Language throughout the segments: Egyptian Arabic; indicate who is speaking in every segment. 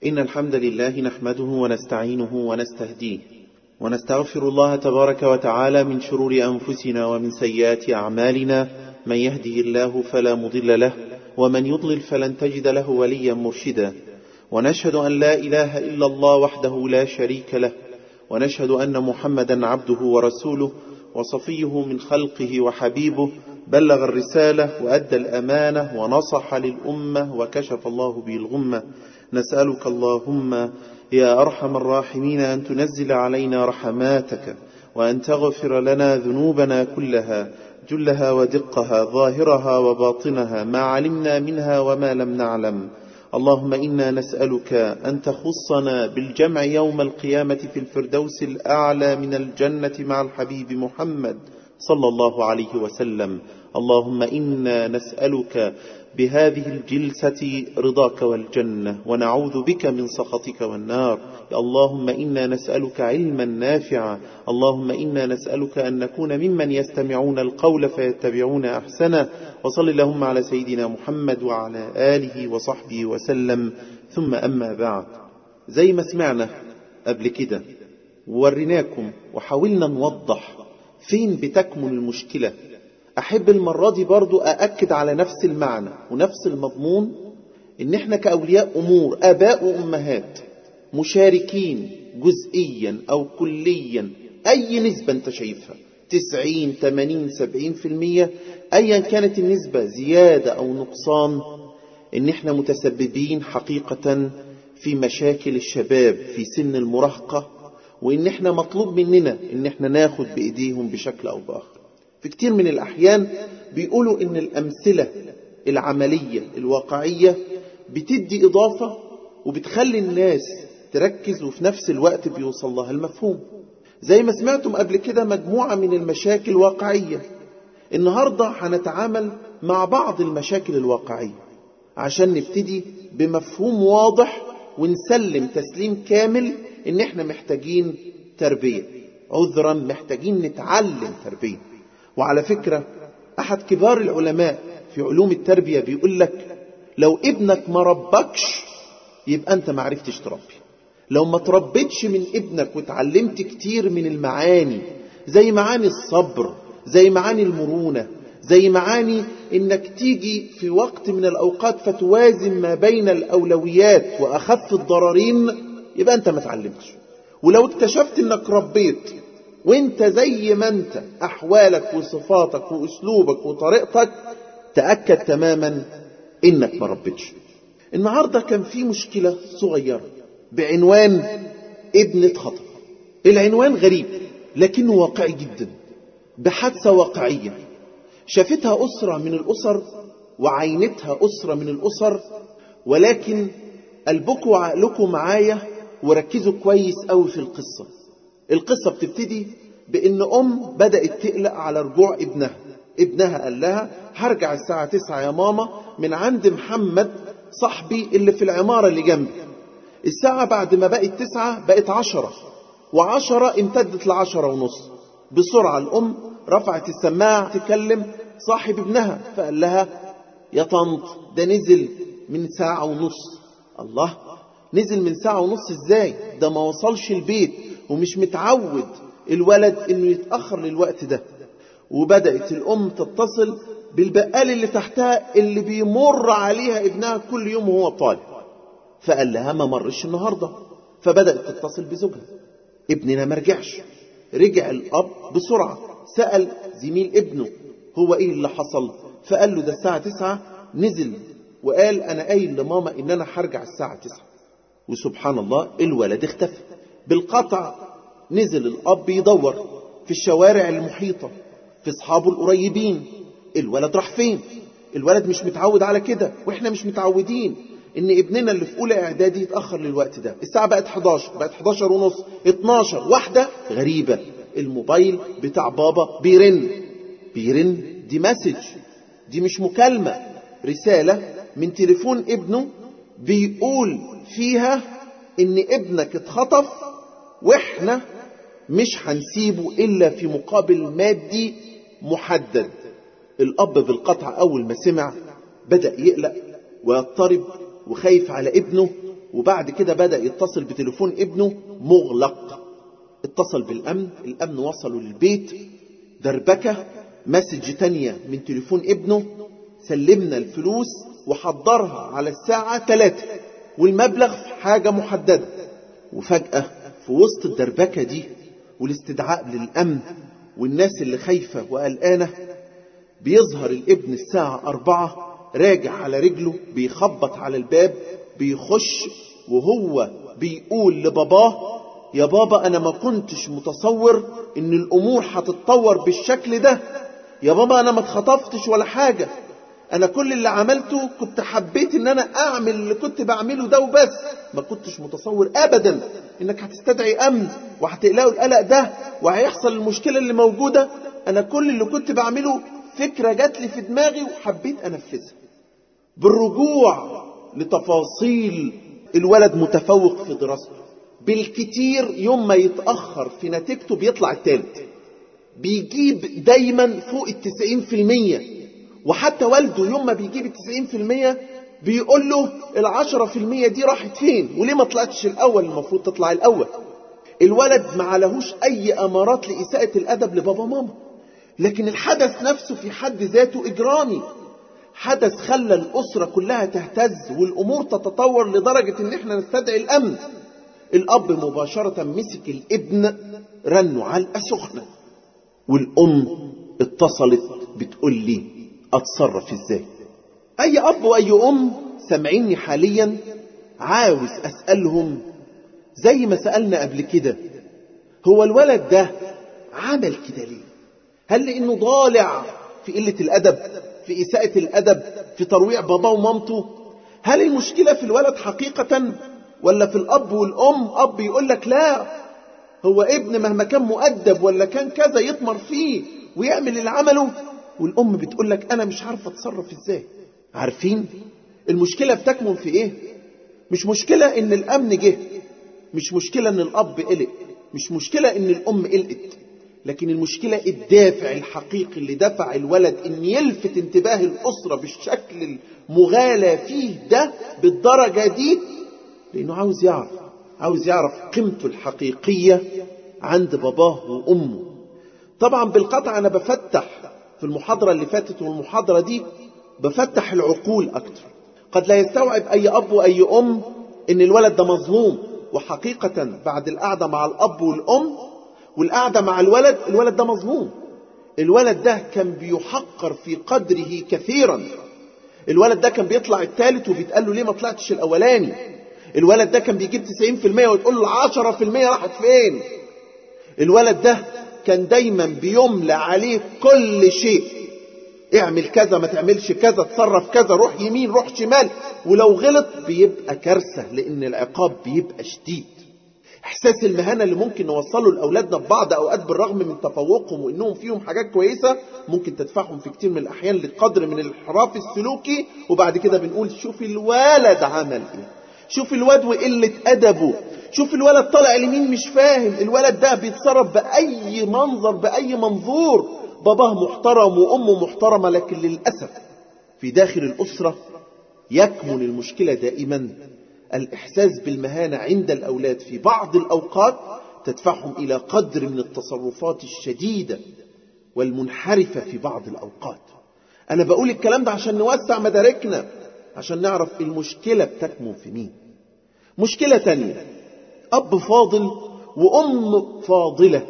Speaker 1: إن الحمد لله نحمده ونستعينه ونستهديه ونستغفر الله تبارك وتعالى من شرور أنفسنا ومن سيئات أعمالنا من يهده الله فلا مضل له ومن يضلل فلن تجد له وليا مرشدا ونشهد أن لا إله إلا الله وحده لا شريك له ونشهد أن محمدا عبده ورسوله وصفيه من خلقه وحبيبه بلغ الرسالة وأدى الأمانة ونصح للأمة وكشف الله به الغمة نسألك اللهم يا أرحم الراحمين أن تنزل علينا رحماتك وأن تغفر لنا ذنوبنا كلها جلها ودقها ظاهرها وباطنها ما علمنا منها وما لم نعلم اللهم إنا نسألك أن تخصنا بالجمع يوم القيامة في الفردوس الأعلى من الجنة مع الحبيب محمد صلى الله عليه وسلم اللهم إنا نسألك بهذه الجلسة رضاك والجنة ونعوذ بك من سخطك والنار اللهم إنا نسألك علما نافعا اللهم إنا نسألك أن نكون ممن يستمعون القول فيتبعون أحسنه وصل اللهم على سيدنا محمد وعلى آله وصحبه وسلم ثم أما بعد زي ما سمعنا قبل كده ووريناكم وحاولنا نوضح فين بتكمن المشكلة أحب المرة دي برضو أأكد على نفس المعنى ونفس المضمون إن إحنا كأولياء أمور آباء وأمهات مشاركين جزئيا أو كليا أي نسبة أنت شايفها تسعين تمانين سبعين في المية أيا كانت النسبة زيادة أو نقصان إن إحنا متسببين حقيقة في مشاكل الشباب في سن المراهقة وإن إحنا مطلوب مننا إن إحنا ناخد بإيديهم بشكل أو بآخر في كتير من الأحيان بيقولوا إن الأمثلة العملية الواقعية بتدي إضافة وبتخلي الناس تركز وفي نفس الوقت بيوصل لها المفهوم زي ما سمعتم قبل كده مجموعة من المشاكل واقعية النهاردة هنتعامل مع بعض المشاكل الواقعية عشان نبتدي بمفهوم واضح ونسلم تسليم كامل ان احنا محتاجين تربية عذرا محتاجين نتعلم تربية وعلى فكرة احد كبار العلماء في علوم التربية بيقول لك لو ابنك ما ربكش يبقى انت ما عرفتش تربي لو ما تربيتش من ابنك وتعلمت كتير من المعاني زي معاني الصبر زي معاني المرونة زي معاني انك تيجي في وقت من الاوقات فتوازن ما بين الاولويات واخف الضررين يبقى انت ما تعلمتش ولو اكتشفت انك ربيت وانت زي ما انت احوالك وصفاتك واسلوبك وطريقتك تأكد تماما انك ما ربيتش النهاردة كان في مشكلة صغيرة بعنوان ابن اتخطف العنوان غريب لكنه واقعي جدا بحادثة واقعية شافتها أسرة من الأسر وعينتها أسرة من الأسر ولكن قلبكم وعقلكم معايا وركزوا كويس قوي في القصة القصة بتبتدي بأن أم بدأت تقلق على رجوع ابنها ابنها قال لها هرجع الساعة تسعة يا ماما من عند محمد صاحبي اللي في العمارة اللي جنبي الساعة بعد ما بقت تسعة بقت عشرة وعشرة امتدت لعشرة ونص بسرعة الأم رفعت السماعة تكلم صاحب ابنها فقال لها يا طنط ده نزل من ساعة ونص الله نزل من ساعة ونص ازاي ده ما وصلش البيت ومش متعود الولد انه يتأخر للوقت ده وبدأت الأم تتصل بالبقال اللي تحتها اللي بيمر عليها ابنها كل يوم وهو طالع فقال لها ما مرش النهاردة فبدأت تتصل بزوجها ابننا ما رجعش رجع الأب بسرعة سأل زميل ابنه هو ايه اللي حصل فقال له ده الساعة تسعة نزل وقال انا قايل لماما ان انا هرجع الساعة تسعة وسبحان الله الولد اختفى بالقطع نزل الاب يدور في الشوارع المحيطة في اصحابه القريبين الولد راح فين الولد مش متعود على كده واحنا مش متعودين ان ابننا اللي في اولى اعدادي يتاخر للوقت ده الساعه بقت 11 بقت 11 ونص 12 واحده غريبه الموبايل بتاع بابا بيرن بيرن دي مسج دي مش مكالمه رساله من تليفون ابنه بيقول فيها ان ابنك اتخطف واحنا مش هنسيبه الا في مقابل مادي محدد الاب بالقطع اول ما سمع بدا يقلق ويضطرب وخايف على ابنه وبعد كده بدأ يتصل بتليفون ابنه مغلق اتصل بالأمن الأمن وصلوا للبيت دربكة مسج تانية من تليفون ابنه سلمنا الفلوس وحضرها على الساعة 3 والمبلغ في حاجة محددة وفجأة في وسط الدربكة دي والاستدعاء للأمن والناس اللي خايفة وقلقانة بيظهر الابن الساعة أربعة راجع على رجله بيخبط على الباب بيخش وهو بيقول لباباه يا بابا أنا ما كنتش متصور إن الأمور هتتطور بالشكل ده يا بابا أنا ما اتخطفتش ولا حاجة أنا كل اللي عملته كنت حبيت إن أنا أعمل اللي كنت بعمله ده وبس ما كنتش متصور أبدا إنك هتستدعي أمن وهتقلقوا القلق ده وهيحصل المشكلة اللي موجودة أنا كل اللي كنت بعمله فكرة جات لي في دماغي وحبيت أنفذها بالرجوع لتفاصيل الولد متفوق في دراسته بالكتير يوم ما يتأخر في نتيجته بيطلع التالت بيجيب دايما فوق التسعين في المية وحتى والده يوم ما بيجيب التسعين في المية بيقول له العشرة في المية دي راحت فين وليه ما طلعتش الأول المفروض تطلع الأول الولد ما عليهوش أي أمارات لإساءة الأدب لبابا ماما لكن الحدث نفسه في حد ذاته إجرامي حدث خلى الأسرة كلها تهتز والأمور تتطور لدرجة إن إحنا نستدعي الأمن الأب مباشرة مسك الابن رنه علقة سخنة والأم اتصلت بتقول لي أتصرف إزاي أي أب وأي أم سامعيني حاليا عاوز أسألهم زي ما سألنا قبل كده هو الولد ده عمل كده ليه هل لأنه ضالع في قلة الأدب في إساءة الأدب في ترويع باباه ومامته هل المشكلة في الولد حقيقة ولا في الأب والأم أب يقول لك لا هو ابن مهما كان مؤدب ولا كان كذا يطمر فيه ويعمل اللي عمله والأم بتقول لك أنا مش عارفة أتصرف إزاي عارفين المشكلة بتكمن في إيه مش مشكلة إن الأمن جه مش مشكلة إن الأب قلق مش مشكلة إن الأم قلقت لكن المشكلة الدافع الحقيقي اللي دفع الولد إن يلفت انتباه الأسرة بالشكل المغالى فيه ده بالدرجة دي لأنه عاوز يعرف عاوز يعرف قيمته الحقيقية عند باباه وأمه طبعا بالقطع أنا بفتح في المحاضرة اللي فاتت والمحاضرة دي بفتح العقول أكتر قد لا يستوعب أي أب وأي أم إن الولد ده مظلوم وحقيقة بعد القعدة مع الأب والأم والقعدة مع الولد الولد ده مظلوم الولد ده كان بيحقر في قدره كثيرا الولد ده كان بيطلع الثالث وبيتقال له ليه ما طلعتش الأولاني الولد ده كان بيجيب 90% وتقول له 10% راحت فين الولد ده كان دايما بيملى عليه كل شيء اعمل كذا ما تعملش كذا تصرف كذا روح يمين روح شمال ولو غلط بيبقى كارثة لأن العقاب بيبقى شديد احساس المهانة اللي ممكن نوصله لاولادنا ببعض اوقات بالرغم من تفوقهم وانهم فيهم حاجات كويسة ممكن تدفعهم في كتير من الاحيان لقدر من الانحراف السلوكي وبعد كده بنقول شوف الولد عمل ايه شوف الواد وقلة ادبه شوف الولد طالع اليمين مش فاهم الولد ده بيتصرف باي منظر باي منظور باباه محترم وامه محترمة لكن للأسف في داخل الأسرة يكمن المشكلة دائما الإحساس بالمهانة عند الأولاد في بعض الأوقات تدفعهم إلى قدر من التصرفات الشديدة والمنحرفة في بعض الأوقات أنا بقول الكلام ده عشان نوسع مداركنا عشان نعرف المشكلة بتكمن في مين مشكلة تانية أب فاضل وأم فاضلة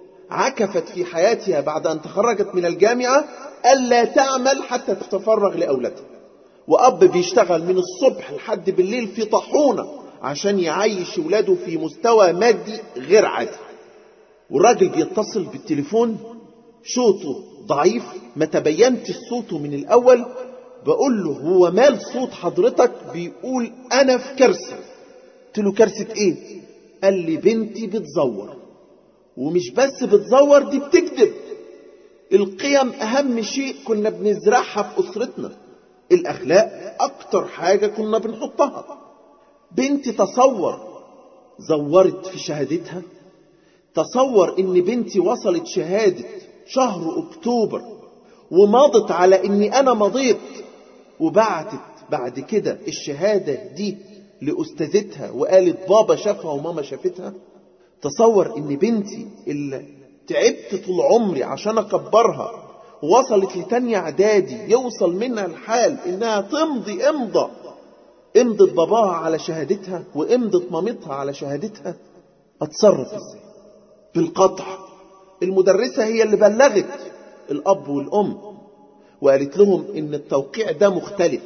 Speaker 1: عكفت في حياتها بعد أن تخرجت من الجامعة ألا تعمل حتى تتفرغ لأولادها وأب بيشتغل من الصبح لحد بالليل في طاحونة عشان يعيش ولاده في مستوى مادي غير عادي والراجل بيتصل بالتليفون صوته ضعيف ما تبينتش صوته من الأول بقول له هو مال صوت حضرتك بيقول أنا في كارثة قلت له كارثة إيه قال لي بنتي بتزور ومش بس بتزور دي بتكذب القيم أهم شيء كنا بنزرعها في أسرتنا الأخلاق أكتر حاجة كنا بنحطها بنتي تصور زورت في شهادتها تصور إن بنتي وصلت شهادة شهر أكتوبر ومضت على إني أنا مضيت وبعتت بعد كده الشهادة دي لأستاذتها وقالت بابا شافها وماما شافتها تصور ان بنتي اللي تعبت طول عمري عشان اكبرها وصلت لتانية اعدادي يوصل منها الحال انها تمضي امضى امضت باباها على شهادتها وامضت مامتها على شهادتها اتصرف ازاي بالقطع المدرسة هي اللي بلغت الاب والام وقالت لهم ان التوقيع ده مختلف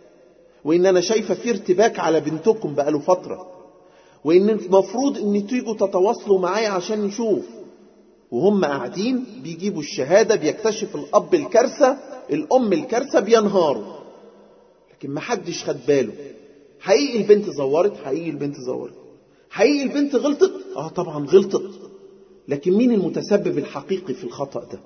Speaker 1: وان انا شايفة في ارتباك على بنتكم بقاله فترة وان المفروض ان تيجوا تتواصلوا معايا عشان نشوف وهم قاعدين بيجيبوا الشهادة بيكتشف الاب الكارثة الام الكارثة بينهاروا لكن ما حدش خد باله حقيقي البنت زورت حقيقي البنت زورت حقيقي البنت غلطت اه طبعا غلطت لكن مين المتسبب الحقيقي في الخطأ ده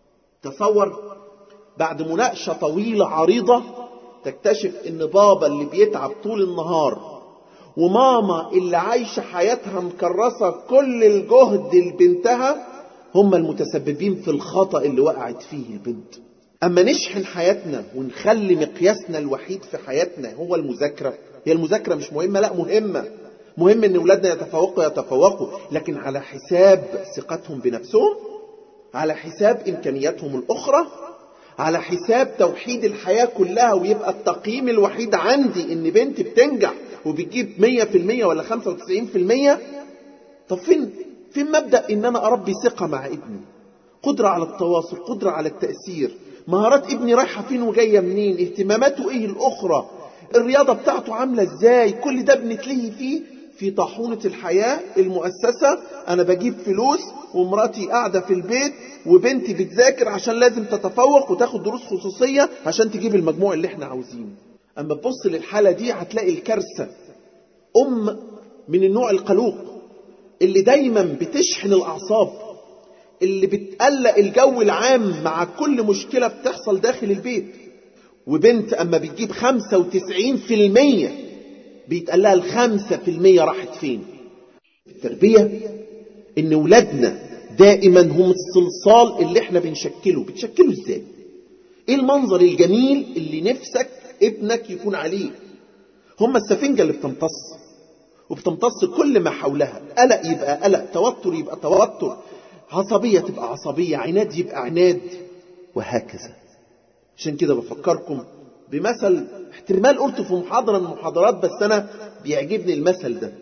Speaker 1: تصور بعد مناقشة طويلة عريضة تكتشف ان بابا اللي بيتعب طول النهار وماما اللي عايشة حياتها مكرسة كل الجهد لبنتها هم المتسببين في الخطأ اللي وقعت فيه البنت أما نشحن حياتنا ونخلي مقياسنا الوحيد في حياتنا هو المذاكرة هي المذاكرة مش مهمة لا مهمة مهم ان اولادنا يتفوقوا يتفوقوا لكن على حساب ثقتهم بنفسهم على حساب امكانياتهم الاخرى على حساب توحيد الحياة كلها ويبقى التقييم الوحيد عندي ان بنتي بتنجح وبتجيب 100% ولا 95% طب فين فين مبدأ ان انا اربي ثقة مع ابني قدرة على التواصل قدرة على التأثير مهارات ابني رايحة فين وجاية منين اهتماماته ايه الاخرى الرياضة بتاعته عاملة ازاي كل ده بنتلهي فيه في طاحونة الحياة المؤسسة أنا بجيب فلوس ومراتي قاعدة في البيت وبنتي بتذاكر عشان لازم تتفوق وتاخد دروس خصوصية عشان تجيب المجموع اللي احنا عاوزينه أما تبص للحالة دي هتلاقي الكارثة أم من النوع القلوق اللي دايما بتشحن الأعصاب اللي بتقلق الجو العام مع كل مشكلة بتحصل داخل البيت وبنت أما بتجيب 95% بيتقال لها الخمسة في المية راحت فين التربية ان ولادنا دائما هم الصلصال اللي احنا بنشكله بتشكله ازاي ايه المنظر الجميل اللي نفسك ابنك يكون عليه هم السفنجة اللي بتمتص وبتمتص كل ما حولها قلق يبقى قلق توتر يبقى توتر عصبية تبقى عصبية عناد يبقى عناد وهكذا عشان كده بفكركم بمثل احتمال قلته في محاضرة من المحاضرات بس أنا بيعجبني المثل ده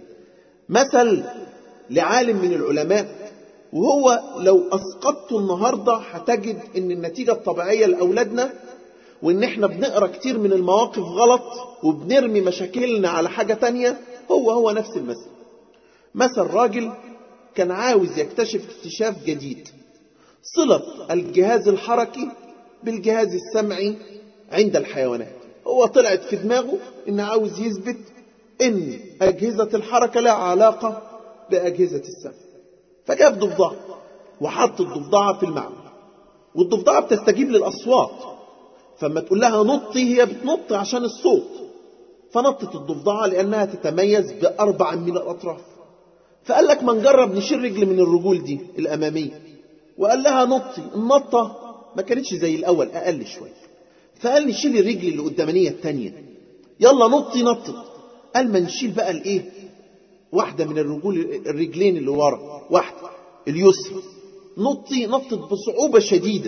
Speaker 1: مثل لعالم من العلماء وهو لو أسقطته النهاردة هتجد إن النتيجة الطبيعية لأولادنا وإن إحنا بنقرأ كتير من المواقف غلط وبنرمي مشاكلنا على حاجة تانية هو هو نفس المثل مثل راجل كان عاوز يكتشف اكتشاف جديد صلة الجهاز الحركي بالجهاز السمعي عند الحيوانات هو طلعت في دماغه ان عاوز يثبت ان اجهزة الحركة لها علاقة باجهزة السمع فجاب ضفدعة وحط الضفدعة في المعمل والضفدعة بتستجيب للاصوات فما تقول لها نطي هي بتنط عشان الصوت فنطت الضفدعة لانها تتميز باربع من الاطراف فقال لك ما نجرب نشيل رجل من الرجول دي الامامية وقال لها نطي النطة ما كانتش زي الاول اقل شويه فقال لي شيل الرجل اللي قدامانيه التانية يلا نطي نطت قال ما نشيل بقى الايه واحدة من الرجول الرجلين اللي ورا واحدة اليسرى نطي نطت بصعوبة شديدة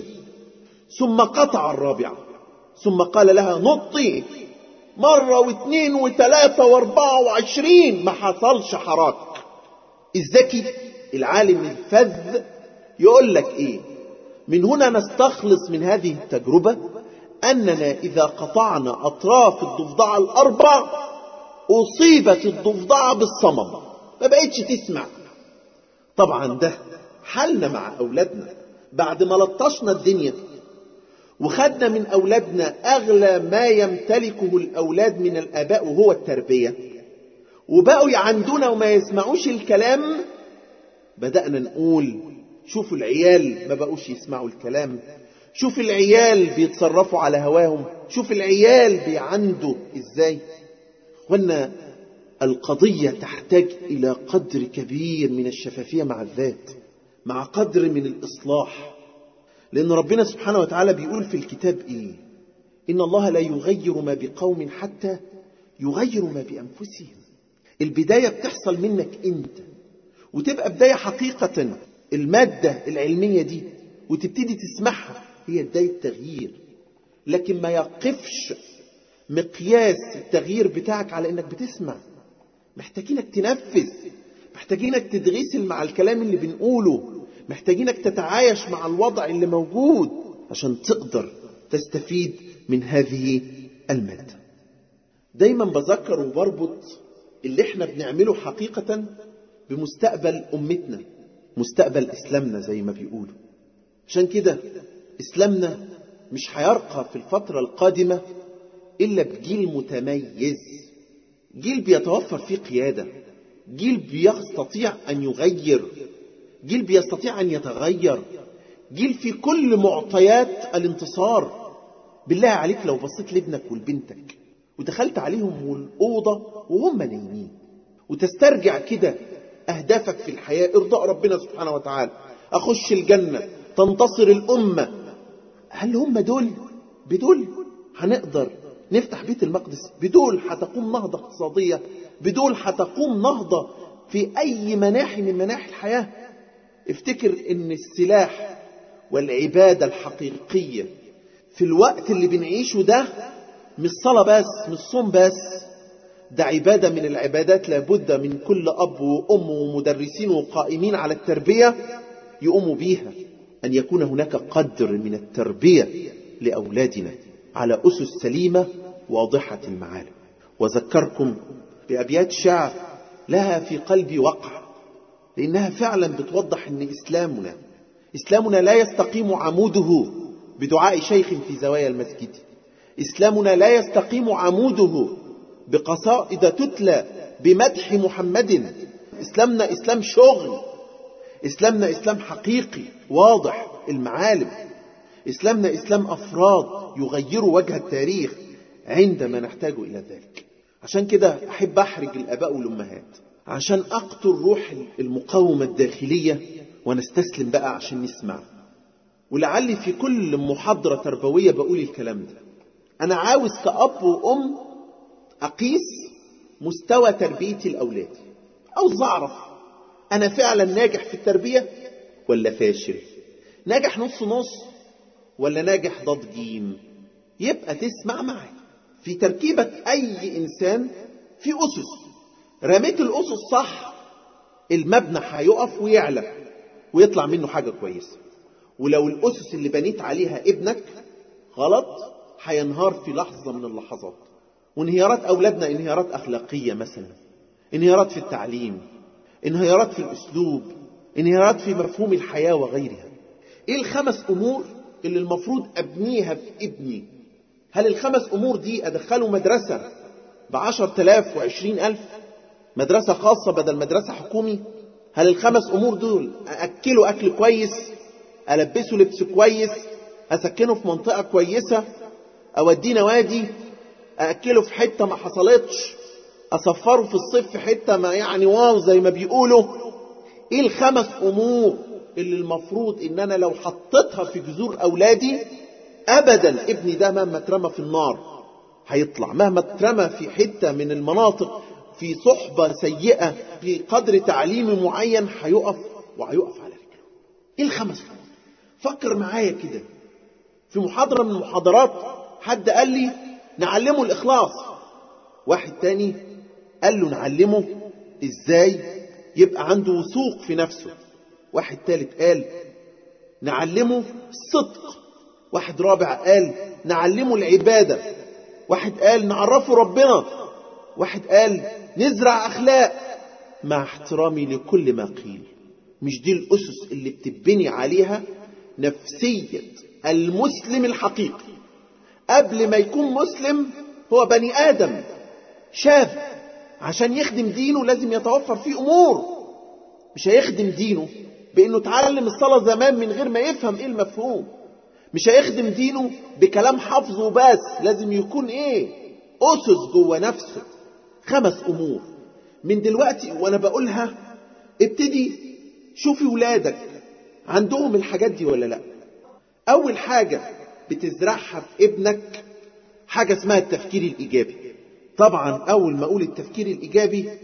Speaker 1: ثم قطع الرابعة ثم قال لها نطي مرة واثنين وثلاثة واربعة وعشرين ما حصلش حراك الذكي العالم الفذ يقول لك ايه من هنا نستخلص من هذه التجربة أننا إذا قطعنا أطراف الضفدعة الأربع أصيبت الضفدعة بالصمم ما بقتش تسمع طبعا ده حلنا مع أولادنا بعد ما لطشنا الدنيا وخدنا من أولادنا أغلى ما يمتلكه الأولاد من الآباء وهو التربية وبقوا عندنا وما يسمعوش الكلام بدأنا نقول شوفوا العيال ما بقوش يسمعوا الكلام شوف العيال بيتصرفوا على هواهم شوف العيال بيعندوا ازاي وانا القضية تحتاج إلى قدر كبير من الشفافية مع الذات مع قدر من الإصلاح لأن ربنا سبحانه وتعالى بيقول في الكتاب إيه إن الله لا يغير ما بقوم حتى يغيروا ما بأنفسهم
Speaker 2: البداية بتحصل منك انت وتبقى بداية حقيقة المادة العلمية دي وتبتدي تسمعها هي بداية تغيير لكن ما يقفش مقياس التغيير بتاعك على انك بتسمع محتاجينك تنفذ محتاجينك تتغسل مع الكلام اللي بنقوله محتاجينك تتعايش مع الوضع اللي موجود عشان تقدر تستفيد من هذه المادة دايما بذكر وبربط اللي احنا بنعمله حقيقة بمستقبل أمتنا مستقبل إسلامنا زي ما بيقولوا عشان كده إسلامنا مش هيرقى في الفترة القادمة إلا بجيل متميز جيل بيتوفر فيه قيادة جيل بيستطيع أن يغير جيل بيستطيع أن يتغير جيل في كل معطيات الانتصار بالله عليك لو بصيت لابنك ولبنتك ودخلت عليهم الأوضة وهم نايمين وتسترجع كده أهدافك في الحياة إرضاء ربنا سبحانه وتعالى أخش الجنة تنتصر الأمة هل هم دول بدول هنقدر نفتح بيت المقدس بدول هتقوم نهضة اقتصادية بدول هتقوم نهضة في أي مناحي من مناحي الحياة افتكر ان السلاح والعبادة الحقيقية في الوقت اللي بنعيشه ده مش صلاة بس مش صوم بس ده عبادة من العبادات لابد من كل أب وأم ومدرسين وقائمين على التربية يقوموا بيها أن يكون هناك قدر من التربية لأولادنا على أسس سليمة واضحة المعالم وذكركم بأبيات شعر لها في قلبي وقع لأنها فعلا بتوضح أن إسلامنا إسلامنا لا يستقيم عموده بدعاء شيخ في زوايا المسجد إسلامنا لا يستقيم عموده بقصائد تتلى بمدح محمد إسلامنا إسلام شغل إسلامنا إسلام حقيقي واضح المعالم إسلامنا إسلام أفراد يغيروا وجه التاريخ عندما نحتاج إلى ذلك عشان كده أحب أحرج الآباء والأمهات عشان أقتل روح المقاومة الداخلية ونستسلم بقى عشان نسمع ولعلي في كل محاضرة تربوية بقول الكلام ده أنا عاوز كأب وأم أقيس مستوى تربيتي لأولادي عاوز أعرف أنا فعلا ناجح في التربية ولا فاشل ناجح نص نص ولا ناجح ضد جيم يبقى تسمع معي في تركيبة أي إنسان في أسس رميت الأسس صح المبنى هيقف ويعلى ويطلع منه حاجة كويسة ولو الأسس اللي بنيت عليها ابنك غلط هينهار في لحظة من اللحظات وانهيارات أولادنا انهيارات أخلاقية مثلا انهيارات في التعليم انهيارات في الأسلوب انهيارات في مفهوم الحياة وغيرها ايه الخمس أمور اللي المفروض أبنيها في ابني هل الخمس أمور دي أدخله مدرسة بعشر تلاف وعشرين ألف مدرسة خاصة بدل مدرسة حكومي هل الخمس أمور دول أأكله أكل كويس ألبسه لبس كويس أسكنه في منطقة كويسة أوديه نوادي أأكله في حتة ما حصلتش أسفره في الصيف في حتة ما يعني واو زي ما بيقولوا إيه الخمس أمور اللي المفروض إن أنا لو حطيتها في جذور أولادي أبدا ابني ده مهما اترمى في النار هيطلع مهما اترمى في حتة من المناطق في صحبة سيئة في قدر تعليمي معين هيقف وهيقف على رجله ايه الخمس أمور فكر معايا كده في محاضرة من المحاضرات حد قال لي نعلمه الإخلاص واحد تاني قال له نعلمه إزاي يبقى عنده وثوق في نفسه واحد تالت قال نعلمه الصدق واحد رابع قال نعلمه العبادة واحد قال نعرفه ربنا واحد قال نزرع أخلاق مع احترامي لكل ما قيل مش دي الأسس اللي بتبني عليها نفسية المسلم الحقيقي قبل ما يكون مسلم هو بني آدم شاب عشان يخدم دينه لازم يتوفر فيه أمور مش هيخدم دينه بأنه اتعلم الصلاة زمان من غير ما يفهم إيه المفهوم مش هيخدم دينه بكلام حفظه بس لازم يكون إيه أسس جوه نفسه خمس أمور من دلوقتي وأنا بقولها ابتدي شوفي ولادك عندهم الحاجات دي ولا لا أول حاجة بتزرعها في ابنك حاجة اسمها التفكير الإيجابي طبعا أول ما أقول التفكير الإيجابي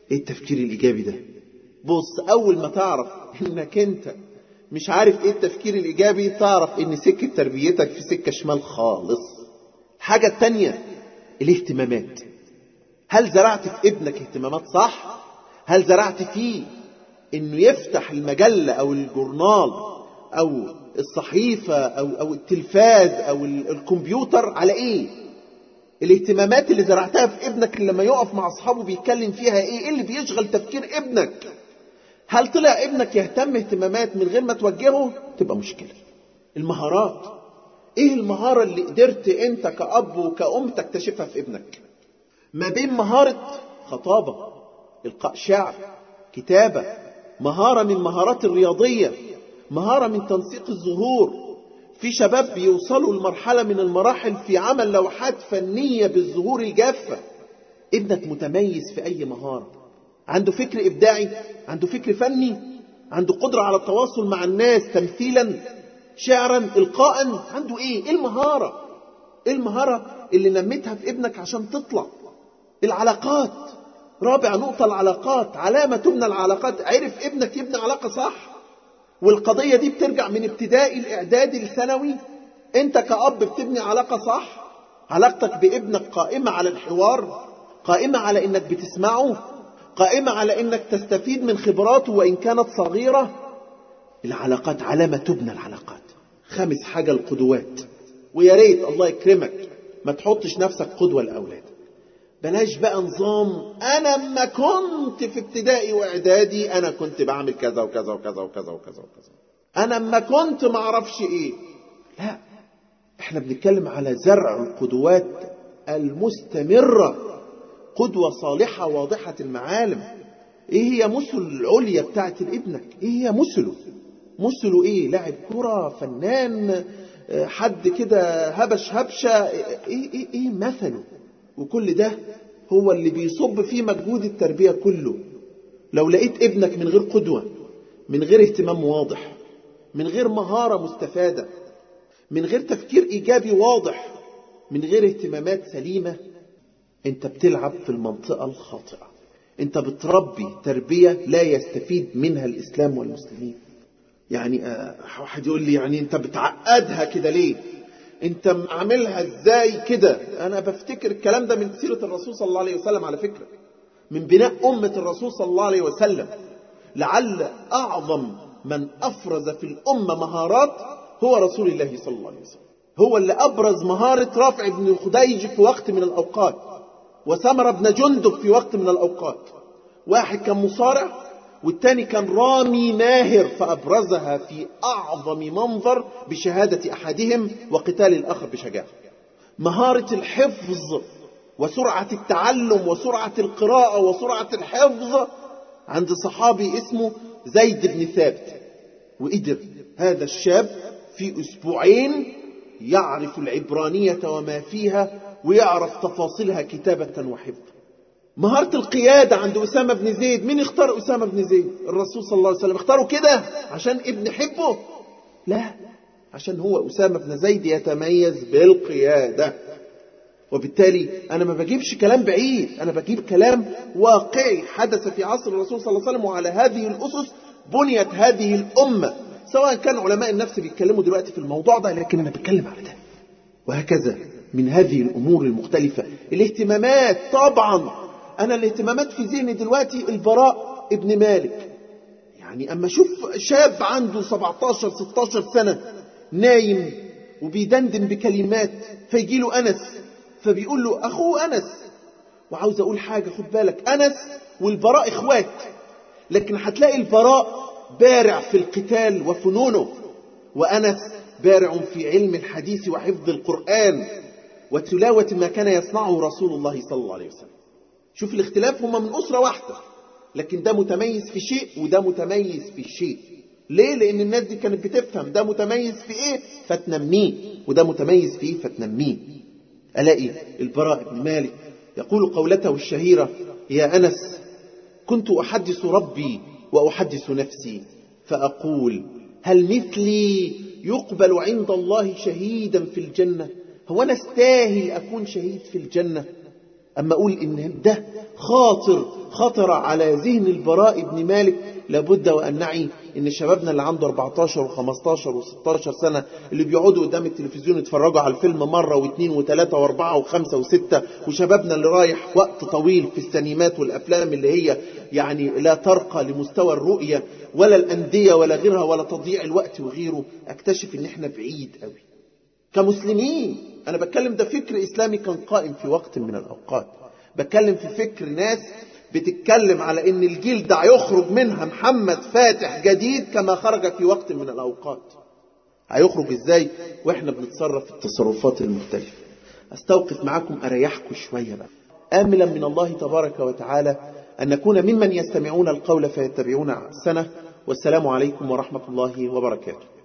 Speaker 2: ايه التفكير الايجابي ده بص اول ما تعرف انك انت مش عارف ايه التفكير الايجابي تعرف ان سكة تربيتك في سكة شمال خالص الحاجة التانية الاهتمامات هل زرعت في ابنك اهتمامات صح هل زرعت فيه انه يفتح المجلة او الجورنال او الصحيفة او, أو التلفاز او الكمبيوتر على ايه الاهتمامات اللي زرعتها في ابنك لما يقف مع اصحابه بيتكلم فيها ايه ايه اللي بيشغل تفكير ابنك هل طلع ابنك يهتم اهتمامات من غير ما توجهه تبقى مشكلة المهارات ايه المهارة اللي قدرت انت كأب وكأم تكتشفها في ابنك ما بين مهارة خطابة إلقاء شعر كتابة مهارة من مهارات الرياضية مهارة من تنسيق الظهور في شباب بيوصلوا لمرحلة من المراحل في عمل لوحات فنية بالظهور الجافة ابنك متميز في أي مهارة عنده فكر إبداعي عنده فكر فني عنده قدرة على التواصل مع الناس تمثيلا شعرا إلقاء عنده إيه إيه المهارة إيه المهارة اللي نمتها في ابنك عشان تطلع العلاقات رابع نقطة العلاقات علامة تبنى العلاقات عرف ابنك يبني علاقة صح والقضية دي بترجع من ابتدائي الإعدادي الثانوي أنت كأب بتبني علاقة صح علاقتك بابنك قائمة على الحوار قائمة على إنك بتسمعه قائمة على إنك تستفيد من خبراته وإن كانت صغيرة العلاقات علامة تبنى العلاقات خامس حاجة القدوات ويا ريت الله يكرمك ما تحطش نفسك قدوة لأولادك بلاش بقى نظام انا لما كنت في ابتدائي واعدادي انا كنت بعمل كذا وكذا وكذا وكذا وكذا وكذا انا لما كنت ما اعرفش ايه لا احنا بنتكلم على زرع القدوات المستمرة قدوة صالحة واضحة المعالم ايه هي مثل العليا بتاعت ابنك ايه هي مثله مثله ايه لاعب كرة فنان حد كده هبش هبشة ايه ايه ايه مثله وكل ده هو اللي بيصب فيه مجهود التربية كله لو لقيت ابنك من غير قدوة من غير اهتمام واضح من غير مهارة مستفادة من غير تفكير إيجابي واضح من غير اهتمامات سليمة انت بتلعب في المنطقة الخاطئة انت بتربي تربية لا يستفيد منها الإسلام والمسلمين يعني واحد يقول لي يعني انت بتعقدها كده ليه انت عاملها ازاي كده انا بفتكر الكلام ده من سيرة الرسول صلى الله عليه وسلم على فكرة من بناء أمة الرسول صلى الله عليه وسلم لعل أعظم من أفرز في الأمة مهارات هو رسول الله صلى الله عليه وسلم هو اللي أبرز مهارة رافع بن خديج في وقت من الأوقات وسمر بن جندب في وقت من الأوقات واحد كان مصارع والتاني كان رامي ماهر فأبرزها في أعظم منظر بشهادة أحدهم وقتال الآخر بشجاعة مهارة الحفظ وسرعة التعلم وسرعة القراءة وسرعة الحفظ عند صحابي اسمه زيد بن ثابت وقدر هذا الشاب في أسبوعين يعرف العبرانية وما فيها ويعرف تفاصيلها كتابة وحفظا مهارة القيادة عند أسامة بن زيد مين اختار أسامة بن زيد الرسول صلى الله عليه وسلم اختاره كده عشان ابن حبه لا عشان هو أسامة بن زيد يتميز بالقيادة وبالتالي أنا ما بجيبش كلام بعيد أنا بجيب كلام واقعي حدث في عصر الرسول صلى الله عليه وسلم وعلى هذه الأسس بنيت هذه الأمة سواء كان علماء النفس بيتكلموا دلوقتي في الموضوع ده لكن أنا بتكلم على ده وهكذا من هذه الأمور المختلفة الاهتمامات طبعا أنا الاهتمامات في ذهني دلوقتي البراء ابن مالك يعني أما أشوف شاب عنده 17 16 سنة نايم وبيدندن بكلمات فيجي له أنس فبيقول له أخوه أنس وعاوز أقول حاجة خد بالك أنس والبراء إخوات لكن هتلاقي البراء بارع في القتال وفنونه وأنس بارع في علم الحديث وحفظ القرآن وتلاوة ما كان يصنعه رسول الله صلى الله عليه وسلم شوف الاختلاف هما من أسرة واحدة لكن ده متميز في شيء وده متميز في شيء ليه؟ لأن الناس دي كانت بتفهم ده متميز في إيه فتنميه وده متميز في إيه فتنميه ألاقي البراء بن مالك يقول قولته الشهيرة يا أنس كنت أحدث ربي وأحدث نفسي فأقول هل مثلي يقبل عند الله شهيدا في الجنة هو أنا استاهل أكون شهيد في الجنة أما أقول إن ده خاطر خطر على ذهن البراء بن مالك لابد وأن نعي إن شبابنا اللي عنده 14 و15 و16 سنة اللي بيقعدوا قدام التلفزيون يتفرجوا على الفيلم مرة واثنين وثلاثة واربعة وخمسة وستة وشبابنا اللي رايح وقت طويل في السينمات والأفلام اللي هي يعني لا ترقى لمستوى الرؤية ولا الأندية ولا غيرها ولا تضييع الوقت وغيره أكتشف إن إحنا بعيد قوي كمسلمين أنا بتكلم ده فكر إسلامي كان قائم في وقت من الأوقات بتكلم في فكر ناس بتتكلم على ان الجيل ده هيخرج منها محمد فاتح جديد كما خرج في وقت من الاوقات هيخرج ازاي واحنا بنتصرف في التصرفات المختلفة استوقف معاكم اريحكم شوية بقى املا من الله تبارك وتعالى ان نكون ممن يستمعون القول فيتبعون احسنه والسلام عليكم ورحمة الله وبركاته